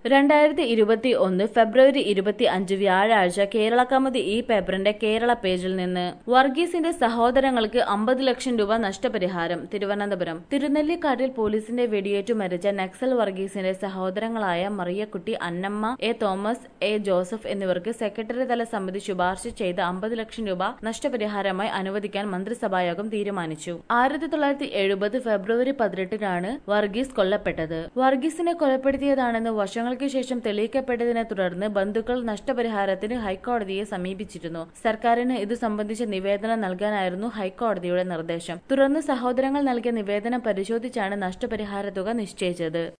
രണ്ടായിരത്തി ഇരുപത്തി ഒന്ന് ഫെബ്രുവരി ഇരുപത്തി അഞ്ച് വ്യാഴാഴ്ച കേരള കൗമുദി ഈ പേപ്പറിന്റെ കേരള പേജിൽ നിന്ന് വർഗീസിന്റെ സഹോദരങ്ങൾക്ക് അമ്പത് ലക്ഷം രൂപ നഷ്ടപരിഹാരം തിരുവനന്തപുരം തിരുനെല്ലിക്കാട്ടിൽ പോലീസിന്റെ വെടിയേറ്റു മരിച്ച നക്സൽ വർഗീസിന്റെ സഹോദരങ്ങളായ മറിയക്കുട്ടി അന്നമ്മ എ തോമസ് എ ജോസഫ് എന്നിവർക്ക് സെക്രട്ടറി തല സമിതി ശുപാർശ ചെയ്ത അമ്പത് ലക്ഷം രൂപ നഷ്ടപരിഹാരമായി അനുവദിക്കാൻ മന്ത്രിസഭായോഗം തീരുമാനിച്ചു ആയിരത്തി തൊള്ളായിരത്തി എഴുപത് ഫെബ്രുവരി പതിനെട്ടിനാണ് വർഗീസ് കൊല്ലപ്പെട്ടത് വർഗീസിനെ കൊലപ്പെടുത്തിയതാണെന്ന് വർഷങ്ങൾക്ക് ശേഷം തെളിയിക്കപ്പെട്ടതിനെ തുടർന്ന് ബന്ധുക്കൾ നഷ്ടപരിഹാരത്തിന് ഹൈക്കോടതിയെ സമീപിച്ചിരുന്നു സർക്കാരിന് ഇത് സംബന്ധിച്ച നിവേദനം നൽകാനായിരുന്നു ഹൈക്കോടതിയുടെ നിർദ്ദേശം തുടർന്ന് സഹോദരങ്ങൾ നൽകിയ നിവേദനം പരിശോധിച്ചാണ് നഷ്ടപരിഹാര തുക നിശ്ചയിച്ചത്